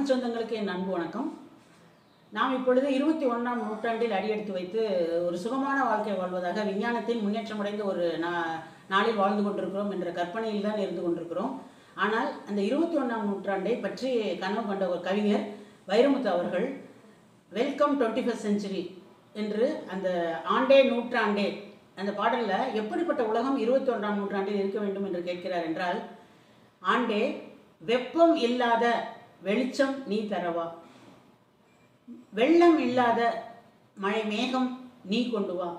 தமிழ் சொந்தங்களுக்கு என் அன்பு வணக்கம் நாம் இப்பொழுது இருபத்தி ஒன்றாம் நூற்றாண்டில் அடியெடுத்து வைத்து ஒரு சுகமான வாழ்க்கை வாழ்வதாக விஞ்ஞானத்தின் முன்னேற்றமடைந்த ஒரு நா நாளில் வாழ்ந்து கொண்டிருக்கிறோம் என்ற கற்பனையில் தான் இருந்து கொண்டிருக்கிறோம் ஆனால் அந்த இருபத்தி ஒன்றாம் நூற்றாண்டை பற்றி கனவு கண்ட ஒரு கவிஞர் வைரமுத்து அவர்கள் வெல்கம் டுவெண்ட்டி ஃபஸ்ட் செஞ்சுரி என்று அந்த ஆண்டே நூற்றாண்டே அந்த பாடலில் எப்படிப்பட்ட உலகம் இருபத்தி ஒன்றாம் நூற்றாண்டில் இருக்க வேண்டும் என்று கேட்கிறார் என்றால் ஆண்டே வெப்பம் இல்லாத வெளிச்சம் நீ தரவா வெள்ளம் இல்லாத மழை மேகம் நீ கொண்டு வா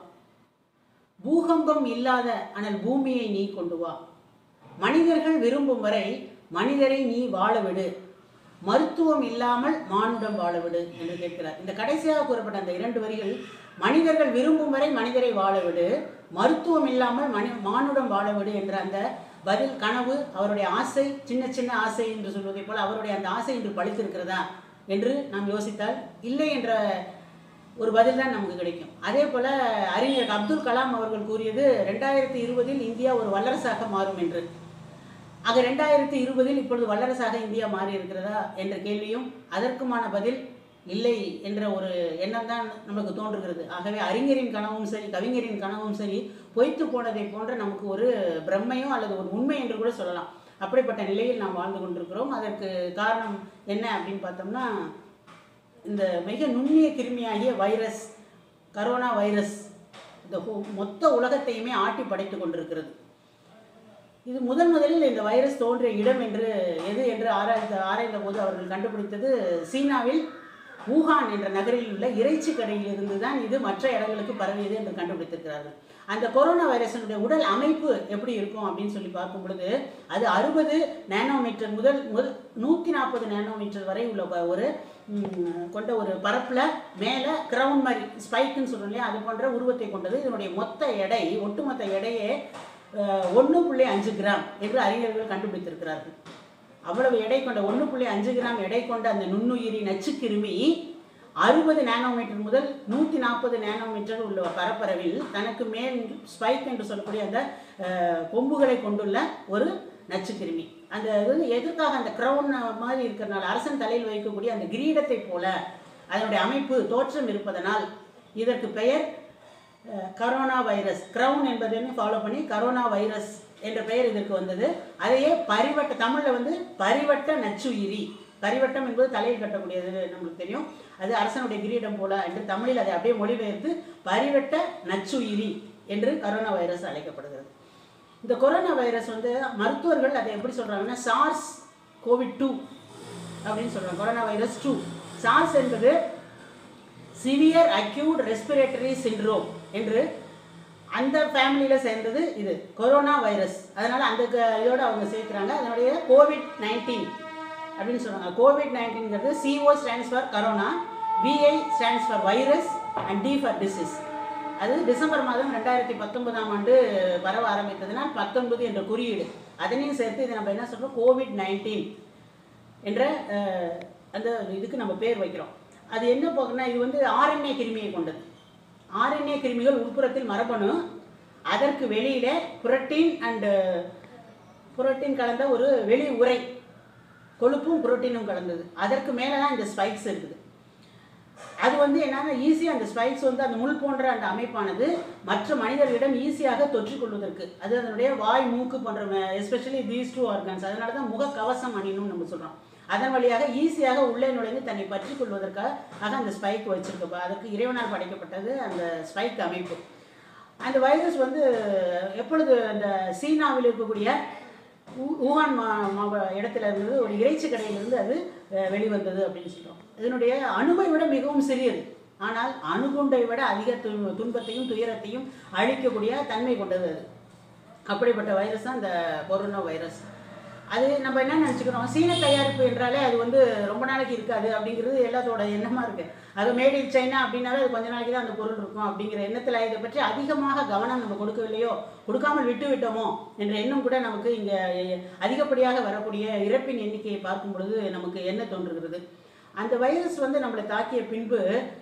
பூகம்பம் இல்லாத அனல் பூமியை நீ கொண்டு வா மனிதர்கள் விரும்பும் வரை மனிதரை நீ வாழ விடு மருத்துவம் இல்லாமல் மானுடம் வாழ விடு என்று கேட்கிறார் இந்த கடைசியாக கூறப்பட்ட அந்த இரண்டு வரிகள் மனிதர்கள் விரும்பும் வரை மனிதரை வாழ விடு மருத்துவம் இல்லாமல் மனி மானுடம் வாழ விடு என்ற அந்த பதில் கனவு அவருடைய ஆசை சின்ன சின்ன ஆசை என்று சொல்வதைப் போல அவருடைய அந்த ஆசை இன்று பழித்திருக்கிறதா என்று நாம் யோசித்தால் இல்லை என்ற ஒரு பதில் தான் நமக்கு கிடைக்கும் அதே போல அறிஞர் அப்துல் கலாம் அவர்கள் கூறியது ரெண்டாயிரத்தி இருபதில் இந்தியா ஒரு வல்லரசாக மாறும் என்று ஆக ரெண்டாயிரத்தி இருபதில் இப்பொழுது வல்லரசாக இந்தியா மாறி இருக்கிறதா என்ற கேள்வியும் அதற்குமான பதில் இல்லை என்ற ஒரு எண்ணம் தான் நமக்கு தோன்றுகிறது ஆகவே அறிஞரின் கனவும் சரி கவிஞரின் கனவும் சரி பொய்த்து போனதை போன்ற நமக்கு ஒரு பிரம்மையோ அல்லது ஒரு உண்மை என்று கூட சொல்லலாம் அப்படிப்பட்ட நிலையில் நாம் வாழ்ந்து கொண்டிருக்கிறோம் அதற்கு காரணம் என்ன அப்படின்னு பார்த்தோம்னா இந்த மிக நுண்ணிய கிருமியாகிய வைரஸ் கரோனா வைரஸ் இந்த ஹோ- மொத்த உலகத்தையுமே ஆட்டி படைத்து கொண்டிருக்கிறது இது முதன் முதலில் இந்த வைரஸ் தோன்றிய இடம் என்று எது என்று ஆராய்ந்த ஆராய்ந்த போது அவர்கள் கண்டுபிடித்தது சீனாவில் வூகான் என்ற நகரில் உள்ள இறைச்சி கடையில் இருந்து தான் இது மற்ற இடங்களுக்கு பரவியது என்று கண்டுபிடித்திருக்கிறார்கள் அந்த கொரோனா வைரஸினுடைய உடல் அமைப்பு எப்படி இருக்கும் அப்படின்னு சொல்லி பார்க்கும் பொழுது அது அறுபது நேனோமீட்டர் முதல் முதல் நூற்றி நாற்பது நேனோமீட்டர் வரை உள்ள ப- ஒரு ம், கொண்ட ஒரு பரப்பில் மேலே கிரவுண்ட் மாதிரி ஸ்பைக்குன்னு சொல்றோம் இல்லையா அது போன்ற உருவத்தை கொண்டது இதனுடைய மொத்த எடை ஒட்டுமொத்த எடையே ஒன்று புள்ளி அஞ்சு கிராம் என்று அறிஞர்கள் கண்டுபிடித்திருக்கிறார்கள் அவ்வளவு எடை கொண்ட ஒன்று புள்ளி அஞ்சு கிராம் எடை கொண்ட அந்த நுண்ணுயிரி நச்சுக்கிருமி அறுபது நேனோமீட்டர் முதல் நூற்றி நாற்பது நேனோமீட்டர் உள்ள பரப்பளவில் தனக்கு மேல் ஸ்பைக் என்று சொல்லக்கூடிய அந்த அஹ், கொம்புகளை கொண்டுள்ள ஒரு நச்சுக்கிருமி அந்த இது வந்து எதற்காக அந்த க்ரௌன் மாதிரி இருக்கிறனால அரசன் தலையில் வைக்கக்கூடிய அந்த கிரீடத்தை போல அதனுடைய அமைப்பு தோற்றம் இருப்பதனால் இதற்கு பெயர் அஹ், கரோனா வைரஸ் க்ரௌன் என்பதையும் ஃபாலோ பண்ணி கரோனா வைரஸ் என்ற பெயர் இதற்கு வந்தது அதையே பரிவட்ட தமிழில் வந்து பரிவட்ட நச்சுயிரி பரிவட்டம் என்பது தலையில் கட்டக்கூடியது நம்மளுக்கு தெரியும் அது அரசனுடைய கிரீடம் போல என்று தமிழில் அதை அப்படியே மொழிபெயர்த்து பரிவட்ட நச்சுயிரி என்று கரோனா வைரஸ் அழைக்கப்படுகிறது இந்த கொரோனா வைரஸ் வந்து மருத்துவர்கள் அதை எப்படி சொல்றாங்கன்னா சார்ஸ் கோவிட் டூ அப்படின்னு சொல்றாங்க கொரோனா வைரஸ் டூ சார்ஸ் என்பது சிவியர் அக்யூட் ரெஸ்பிரேட்டரி சிண்ட்ரோம் என்று அந்த ஃபேமிலியில் சேர்ந்தது இது கொரோனா வைரஸ் அதனால் அந்த க- இதோட அவங்க சேர்க்குறாங்க அதனுடைய கோவிட் நைன்டீன் அப்படின்னு சொல்கிறாங்க கோவிட் நைன்டீன்கிறது CO stands for corona VI stands for virus and D for disease அது டிசம்பர் மாதம் ரெண்டாயிரத்தி பத்தொன்பதாம் ஆண்டு பரவ ஆரம்பித்ததினால் பத்தொன்பது என்ற குறியீடு அதனையும் சேர்த்து இதை நம்ம என்ன சொல்கிறோம் கோவிட் நைன்டீன் என்ற அஹ், அந்த இதுக்கு நம்ம பேர் வைக்கிறோம் அது என்ன போகுதுன்னா இது வந்து ஆர்என்ஏ கிருமியை கொண்டது ஆர்என்ஏ கிருமிகள் உட்புறத்தில் மரபணு அதற்கு வெளியில புரோட்டீன் அண்டு புரோட்டீன் கலந்த ஒரு வெளி உரை கொழுப்பும் புரோட்டீனும் கலந்தது அதற்கு மேலே தான் இந்த ஸ்பைக்ஸ் இருக்குது அது வந்து என்னன்னா ஈஸியாக அந்த ஸ்பைக்ஸ் வந்து அந்த முள் போன்ற அந்த அமைப்பானது மற்ற மனிதர்களிடம் ஈஸியாக தொற்றிக்கொள்வதற்கு அது அதனுடைய வாய் மூக்கு போன்ற எஸ்பெஷலி தீஸ் டூ ஆர்கன்ஸ் அதனால தான் முகக்கவசம் அணியணும்னு நம்ம சொல்கிறோம் அதன் வழியாக ஈஸியாக உள்ளே நுழைந்து தன்னை பற்றி கொள்வதற்காக அந்த ஸ்பைக் வச்சிருக்கப்ப அதுக்கு இறைவனால் படைக்கப்பட்டது அந்த ஸ்பைக் அமைப்பு அந்த வைரஸ் வந்து எப்பொழுது அந்த சீனாவில் இருக்கக்கூடிய ஊ- ஊகான் மா மாவ- இடத்துல இருந்து ஒரு இறைச்சி கடையிலிருந்து அது அஹ், வெளிவந்தது அப்படின்னு சொல்கிறோம் இதனுடைய அணுவை விட மிகவும் சிறியது ஆனால் அணுகுண்டை விட அதிக து துன்பத்தையும் துயரத்தையும் அழிக்கக்கூடிய தன்மை கொண்டது அது அப்படிப்பட்ட வைரஸ் தான் இந்த கொரோனா வைரஸ் அது நம்ம என்ன நினச்சிக்கிறோம் சீன தயாரிப்பு என்றாலே அது வந்து ரொம்ப நாளைக்கு இருக்காது அப்படிங்கிறது எல்லாத்தோட எண்ணமாக இருக்குது அது மேட் இன் சைனா அப்படின்னாலே அது கொஞ்ச நாளைக்கு தான் அந்த பொருள் இருக்கும் அப்படிங்கிற எண்ணத்தில் இதை பற்றி அதிகமாக கவனம் நம்ம கொடுக்கவில்லையோ கொடுக்காமல் விட்டு விட்டோமோ என்ற எண்ணம் கூட நமக்கு இங்கே அதிகப்படியாக வரக்கூடிய இறப்பின் எண்ணிக்கையை பார்க்கும் பொழுது நமக்கு என்ன தோன்றுகிறது அந்த வைரஸ் வந்து நம்மளை தாக்கிய பின்பு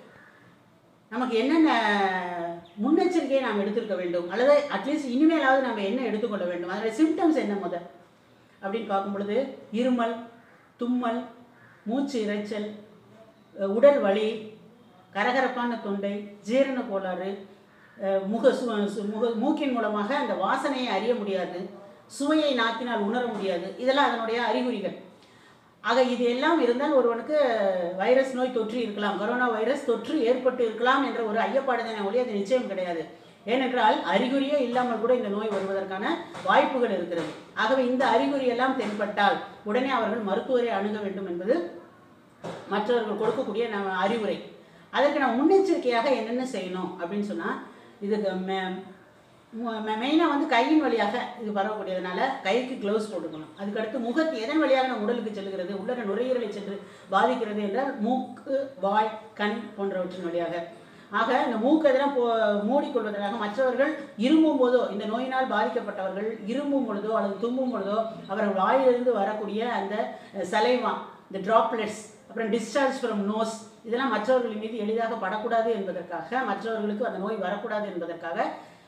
நமக்கு என்னென்ன முன்னெச்சரிக்கையை நாம் எடுத்திருக்க வேண்டும் அல்லது அட்லீஸ்ட் இனிமேலாவது நம்ம என்ன எடுத்துக்கொள்ள வேண்டும் அதோட சிம்டம்ஸ் என்ன முதல் அப்படின்னு பார்க்கும் பொழுது இருமல் தும்மல் மூச்சு இரைச்சல் அஹ் உடல் வலி கரகரப்பான தொண்டை ஜீரண கோளாறு அஹ் முக சு சு- முக மூக்கின் மூலமாக அந்த வாசனையை அறிய முடியாது சுவையை நாக்கினால் உணர முடியாது இதெல்லாம் அதனுடைய அறிகுறிகள் ஆக இது எல்லாம் இருந்தால் ஒருவனுக்கு வைரஸ் நோய் தொற்று இருக்கலாம் கொரோனா வைரஸ் தொற்று ஏற்பட்டு இருக்கலாம் என்ற ஒரு ஐயப்பாடு தானே ஒழிய அது நிச்சயம் கிடையாது ஏனென்றால் அறிகுறியே இல்லாமல் கூட இந்த நோய் வருவதற்கான வாய்ப்புகள் இருக்கிறது ஆகவே இந்த அறிகுறி எல்லாம் தென்பட்டால் உடனே அவர்கள் மருத்துவரை அணுக வேண்டும் என்பது மற்றவர்கள் கொடுக்கக்கூடிய நம்ம அறிவுரை அதற்கு நம்ம முன்னெச்சரிக்கையாக என்னென்ன செய்யணும் அப்படின்னு சொன்னால் இதுக்கு மெயினாக வந்து கையின் வழியாக இது பரவக்கூடியதுனால கைக்கு க்ளவுஸ் போட்டுக்கணும் அதுக்கடுத்து முகத்து எதன் வழியாக நம்ம உடலுக்கு செல்கிறது உள்ளர நுரையீரலை சென்று பாதிக்கிறது என்றால் மூக்கு வாய் கண் போன்றவற்றின் வழியாக ஆக இந்த மூக்கு இதெல்லாம் போ மூடிக்கொள்வதற்காக மற்றவர்கள் இருமும் போதோ இந்த நோயினால் பாதிக்கப்பட்டவர்கள் இருமும் பொழுதோ அல்லது தும்பும் பொழுதோ அவர்கள் வாயிலிருந்து வரக்கூடிய அந்த சலைவா இந்த டிராப்லெட்ஸ் அப்புறம் டிஸ்சார்ஜ் ஃப்ரம் நோஸ் இதெல்லாம் மற்றவர்கள் மீது எளிதாக படக்கூடாது என்பதற்காக மற்றவர்களுக்கு அந்த நோய் வரக்கூடாது என்பதற்காக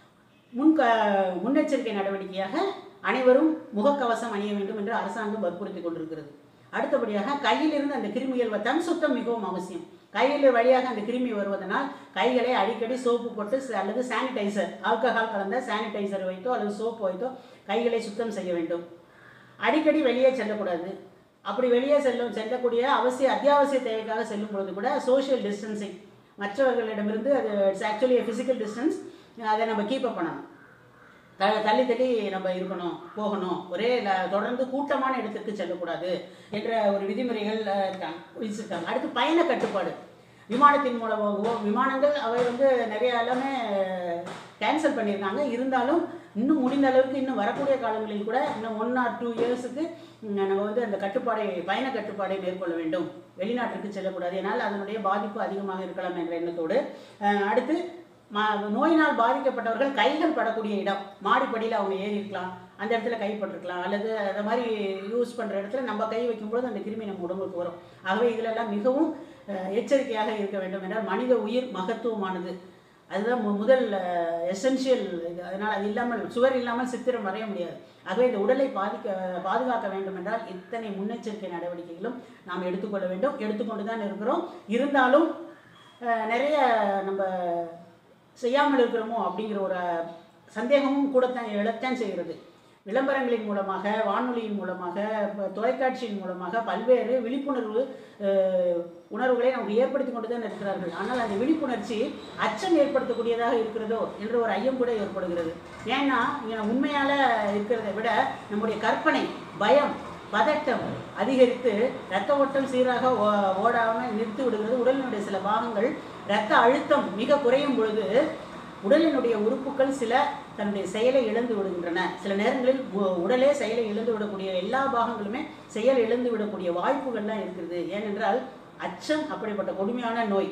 முன் க முன்னெச்சரிக்கை நடவடிக்கையாக அனைவரும் முகக்கவசம் அணிய வேண்டும் என்று அரசாங்கம் வற்புறுத்தி கொண்டிருக்கிறது அடுத்தபடியாக கையிலிருந்து அந்த கிருமிகள் வ- தன் சுத்தம் மிகவும் அவசியம் கையில் வழியாக அந்த கிருமி வருவதனால் கைகளை அடிக்கடி சோப்பு போட்டு ச- அல்லது சானிடைசர் ஆல்கஹால் கலந்த சானிடைசர் வைத்தோ அல்லது சோப்பு வைத்தோ கைகளை சுத்தம் செய்ய வேண்டும் அடிக்கடி வெளியே செல்லக்கூடாது அப்படி வெளியே செல்லும் செல்லக்கூடிய அவசிய அத்தியாவசிய தேவைக்காக செல்லும் பொழுது கூட சோஷியல் டிஸ்டன்சிங் மற்றவர்களிடமிருந்து அது இட்ஸ் ஆக்சுவலி ஃபிசிக்கல் டிஸ்டன்ஸ் அதை நம்ம கீப் அப் பண்ணணும் த தள்ளி தள்ளி நம்ம இருக்கணும் போகணும் ஒரே ல- தொடர்ந்து கூட்டமான இடத்திற்கு செல்லக்கூடாது என்ற ஒரு விதிமுறைகள் அஹ், இருக்காங்க விதிச்சிருக்காங்க அடுத்து பயண கட்டுப்பாடு விமானத்தின் மூலமாகவோ விமானங்கள் அவை வந்து நிறைய எல்லாமே கேன்சல் பண்ணியிருக்காங்க இருந்தாலும் இன்னும் முடிந்த அளவுக்கு இன்னும் வரக்கூடிய காலங்களில் கூட இன்னும் ஒன் ஆர் டூ இயர்ஸுக்கு நம்ம வந்து அந்த கட்டுப்பாடை பயண கட்டுப்பாடை மேற்கொள்ள வேண்டும் வெளிநாட்டிற்கு செல்லக்கூடாது ஏன்னால் அதனுடைய பாதிப்பு அதிகமாக இருக்கலாம் என்ற எண்ணத்தோடு அஹ், அடுத்து ம நோயினால் பாதிக்கப்பட்டவர்கள் கைகள் படக்கூடிய இடம் மாடிப்படியில் அவங்க ஏறி இருக்கலாம் அந்த இடத்துல கை பட்டிருக்கலாம் அல்லது அந்த மாதிரி யூஸ் பண்ணுற இடத்துல நம்ம கை வைக்கும்பொழுது அந்த கிருமி நம்ம உடம்புக்கு வரும் ஆகவே இதிலெல்லாம் மிகவும் அஹ், எச்சரிக்கையாக இருக்க வேண்டும் என்றால் மனித உயிர் மகத்துவமானது அதுதான் மு- முதல் எசென்ஷியல் இது அதனால் அது இல்லாமல் சுவர் இல்லாமல் சித்திரம் வரைய முடியாது ஆகவே இந்த உடலை பாதிக்க பாதுகாக்க வேண்டும் என்றால் இத்தனை முன்னெச்சரிக்கை நடவடிக்கைகளும் நாம் எடுத்துக்கொள்ள வேண்டும் எடுத்துக்கொண்டு தான் இருக்கிறோம் இருந்தாலும் அஹ், நிறைய நம்ம செய்யாமல் இருக்கிறோமோ அப்படிங்கிற ஒரு சந்தேகமும் கூடத்தான் எழத்தான் செய்கிறது விளம்பரங்களின் மூலமாக வானொலியின் மூலமாக ப- தொலைக்காட்சியின் மூலமாக பல்வேறு விழிப்புணர்வு அஹ், உணர்வுகளை நமக்கு ஏற்படுத்தி கொண்டு தான் இருக்கிறார்கள் ஆனால் அந்த விழிப்புணர்ச்சி அச்சம் ஏற்படுத்தக்கூடியதாக இருக்கிறதோ என்ற ஒரு ஐயம் கூட ஏற்படுகிறது ஏன்னா இங்கே உண்மையால் இருக்கிறதை விட நம்முடைய கற்பனை பயம் பதட்டம் அதிகரித்து இரத்த ஓட்டம் சீராக ஓ- ஓடாமல் நிறுத்தி விடுகிறது உடலினுடைய சில பாகங்கள் இரத்த அழுத்தம் மிக குறையும் பொழுது உடலினுடைய உறுப்புகள் சில தன்னுடைய செயலை இழந்து விடுகின்றன சில நேரங்களில் உ- உடலே செயலை இழந்து விடக்கூடிய எல்லா பாகங்களுமே செயல் இழந்து விடக்கூடிய வாய்ப்புகள்லாம் இருக்கிறது ஏனென்றால் அச்சம் அப்படிப்பட்ட கொடுமையான நோய்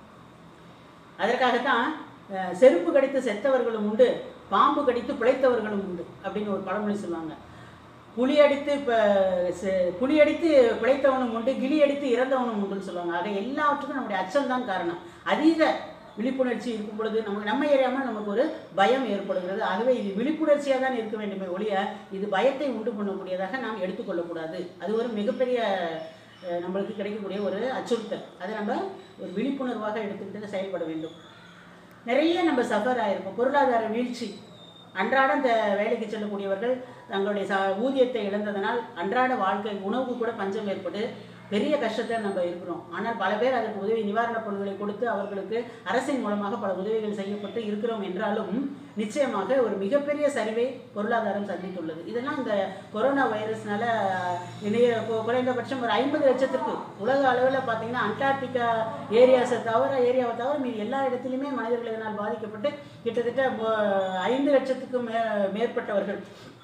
அதற்காகத்தான் அஹ், செருப்பு கடித்து செத்தவர்களும் உண்டு பாம்பு கடித்து பிழைத்தவர்களும் உண்டு அப்படின்னு ஒரு பழமொழி சொல்லுவாங்க புலி அடித்து இப்போ புலி அடித்து பிழைத்தவனும் உண்டு கிளி அடித்து இறந்தவனும் உண்டுன்னு சொல்லுவாங்க ஆக எல்லாவற்றுக்கும் நம்முடைய அச்சம்தான் காரணம் அதீத விழிப்புணர்ச்சி இருக்கும் பொழுது நமக்கு நம்ம அறியாமல் நமக்கு ஒரு பயம் ஏற்படுகிறது ஆகவே இது விழிப்புணர்ச்சியாக தான் இருக்க வேண்டுமே ஒழிய இது பயத்தை உண்டு பண்ணக்கூடியதாக நாம் எடுத்துக்கொள்ளக்கூடாது அது ஒரு மிகப்பெரிய அஹ், நம்மளுக்கு கிடைக்கக்கூடிய ஒரு அச்சுறுத்தல் அதை நம்ம ஒரு விழிப்புணர்வாக எடுத்துக்கிட்டு செயல்பட வேண்டும் நிறைய நம்ம சஃபர் ஆயிருக்கோம் பொருளாதார வீழ்ச்சி அன்றாடம் இந்த வேலைக்கு செல்லக்கூடியவர்கள் தங்களுடைய ச ஊதியத்தை இழந்ததனால் அன்றாட வாழ்க்கை உணவுக்கு கூட பஞ்சம் ஏற்பட்டு பெரிய கஷ்டத்தை நம்ம இருக்கிறோம் ஆனால் பல பேர் அதற்கு உதவி நிவாரணப் பொருட்களை கொடுத்து அவர்களுக்கு அரசின் மூலமாக பல உதவிகள் செய்யப்பட்டு இருக்கிறோம் என்றாலும் நிச்சயமாக ஒரு மிகப்பெரிய சரிவை பொருளாதாரம் சந்தித்துள்ளது இதெல்லாம் இந்த கொரோனா வைரஸ்னால இணைய கு- குறைந்தபட்சம் ஒரு ஐம்பது லட்சத்திற்கு உலக அளவில் பார்த்தீங்கன்னா அண்டார்டிகா ஏரியாஸை தவிர ஏரியாவை தவிர மீது எல்லா இடத்துலையுமே மனிதர்கள் இதனால் பாதிக்கப்பட்டு கிட்டத்தட்ட மு- ஐந்து லட்சத்துக்கும் மே மேற்பட்டவர்கள்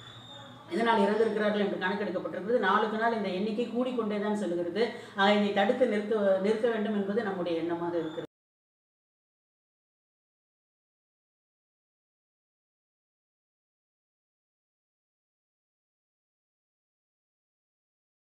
இதனால் இறந்திருக்கிறார்கள் என்று கணக்கெடுக்கப்பட்டிருக்கிறது நாளுக்கு நாள் இந்த எண்ணிக்கை கூடிக்கொண்டே தான் செல்கிறது ஆக இதை தடுத்து நிறுத்த நிறுத்த வேண்டும் என்பது நம்முடைய எண்ணமாக இருக்கிறது